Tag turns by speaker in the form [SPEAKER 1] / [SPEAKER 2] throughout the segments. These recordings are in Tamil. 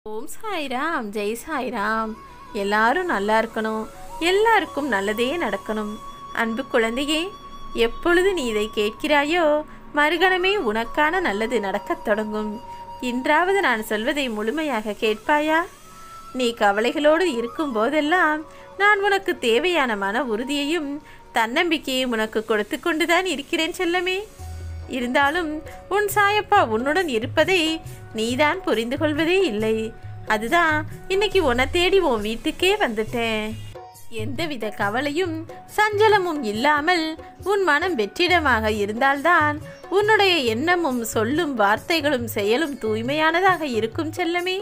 [SPEAKER 1] ஓம் சாய்ராம் ஜெய் சாய்ராம் எல்லாரும் நல்லா இருக்கணும் எல்லாருக்கும் நல்லதே நடக்கணும் அன்பு குழந்தையே எப்பொழுது நீ இதை கேட்கிறாயோ மறுகணமே உனக்கான நல்லது நடக்கத் தொடங்கும் இன்றாவது நான் சொல்வதை முழுமையாக கேட்பாயா நீ கவலைகளோடு இருக்கும் போதெல்லாம் நான் உனக்கு தேவையான மன உறுதியையும் தன்னம்பிக்கையும் உனக்கு கொடுத்து கொண்டுதான் இருக்கிறேன் செல்லமே இருந்தாலும் உன் சாயப்பா உன்னுடன் இருப்பதை நீதான் புரிந்து கொள்வதே இல்லை அதுதான் இன்னைக்கு உன்னை தேடி உன் வீட்டுக்கே வந்துட்டேன் எந்தவித கவலையும் சஞ்சலமும் இல்லாமல் உன் மனம் வெற்றிடமாக இருந்தால்தான் உன்னுடைய எண்ணமும் சொல்லும் வார்த்தைகளும் செயலும் தூய்மையானதாக இருக்கும் செல்லமே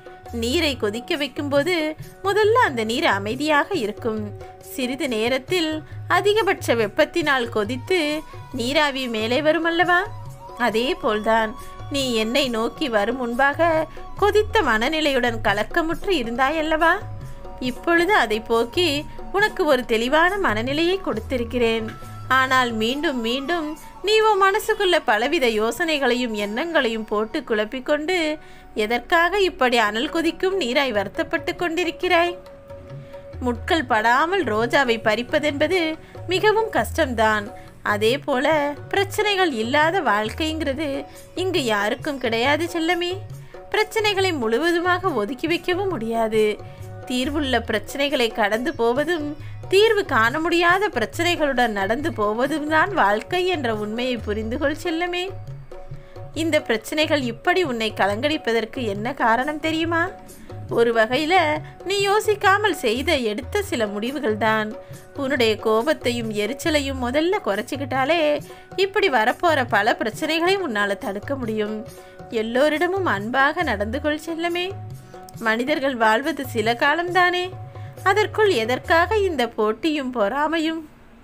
[SPEAKER 1] நீரை கொதிக்க வைக்கும்போது முதல்ல அந்த நீர் அமைதியாக இருக்கும் சிறிது நேரத்தில் அதிகபட்ச வெப்பத்தினால் கொதித்து நீராவி மேலே வரும் அல்லவா அதே போல்தான் நீ என்னை நோக்கி வரும் முன்பாக கொதித்த மனநிலையுடன் கலக்கமுற்று இருந்தாயல்லவா இப்பொழுது அதை போக்கி உனக்கு ஒரு தெளிவான மனநிலையை கொடுத்திருக்கிறேன் ஆனால் மீண்டும் மீண்டும் நீ உன் மனசுக்குள்ள பலவித யோசனைகளையும் எண்ணங்களையும் போட்டு குழப்பிக்கொண்டு எதற்காக இப்படி அனல் கொதிக்கும் நீராய் வருத்தப்பட்டு கொண்டிருக்கிறாய் முட்கள் படாமல் ரோஜாவை பறிப்பதென்பது மிகவும் கஷ்டம்தான் அதே போல பிரச்சனைகள் இல்லாத வாழ்க்கைங்கிறது இங்கு யாருக்கும் கிடையாது செல்லமே பிரச்சனைகளை முழுவதுமாக ஒதுக்கி வைக்கவும் முடியாது தீர்வுள்ள பிரச்சனைகளை கடந்து போவதும் தீர்வு காண முடியாத பிரச்சனைகளுடன் நடந்து போவதும் தான் வாழ்க்கை என்ற உண்மையை புரிந்து கொள் செல்லமே இந்த பிரச்சனைகள் இப்படி உன்னை கலங்கடிப்பதற்கு என்ன காரணம் தெரியுமா ஒரு வகையில் நீ யோசிக்காமல் செய்த எடுத்த சில முடிவுகள் தான் உன்னுடைய கோபத்தையும் எரிச்சலையும் முதல்ல குறைச்சிக்கிட்டாலே இப்படி வரப்போகிற பல பிரச்சனைகளை உன்னால் தடுக்க முடியும் எல்லோரிடமும் அன்பாக நடந்து கொள் செல்லமே மனிதர்கள் வாழ்வது சில காலம்தானே அதற்குள் எதற்காக இந்த போட்டியும் பொறாமையும்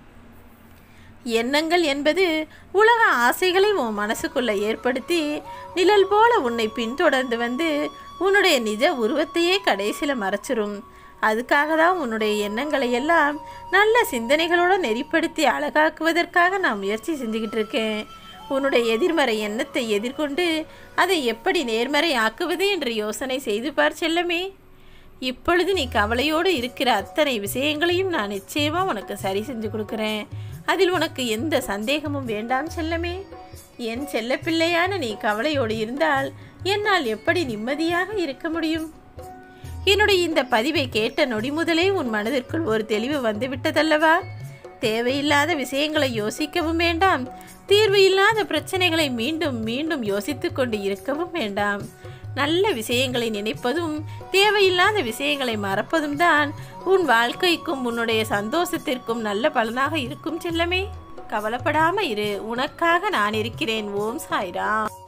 [SPEAKER 1] எண்ணங்கள் என்பது உலக ஆசைகளை உன் மனசுக்குள்ள ஏற்படுத்தி நிழல் போல உன்னை பின்தொடர்ந்து வந்து உன்னுடைய நிஜ உருவத்தையே கடைசியில் மறைச்சிரும் அதுக்காக தான் உன்னுடைய எண்ணங்களை எல்லாம் நல்ல சிந்தனைகளோடு நெறிப்படுத்தி அழகாக்குவதற்காக நான் முயற்சி செஞ்சுக்கிட்டு இருக்கேன் உன்னுடைய எதிர்மறை எண்ணத்தை எதிர்கொண்டு அதை எப்படி நேர்மறை ஆக்குவது என்று யோசனை செய்து பார் செல்லமே இப்பொழுது நீ கவலையோடு இருக்கிற அத்தனை விஷயங்களையும் நான் நிச்சயமாக உனக்கு சரி செஞ்சு கொடுக்குறேன் அதில் உனக்கு எந்த சந்தேகமும் வேண்டாம் செல்லமே என் செல்லப்பிள்ளையான நீ கவலையோடு இருந்தால் என்னால் எப்படி நிம்மதியாக இருக்க முடியும் என்னுடைய இந்த பதிவை கேட்ட நொடி முதலே உன் மனதிற்குள் ஒரு தெளிவு வந்துவிட்டதல்லவா தேவையில்லாத விஷயங்களை யோசிக்கவும் வேண்டாம் தீர்வு இல்லாத பிரச்சனைகளை மீண்டும் மீண்டும் யோசித்துக் கொண்டு இருக்கவும் வேண்டாம் நல்ல விஷயங்களை நினைப்பதும் தேவையில்லாத விஷயங்களை மறப்பதும் தான் உன் வாழ்க்கைக்கும் உன்னுடைய சந்தோஷத்திற்கும் நல்ல பலனாக இருக்கும் செல்லமே கவலைப்படாம இரு உனக்காக நான் இருக்கிறேன் ஓம் சாய்ராம்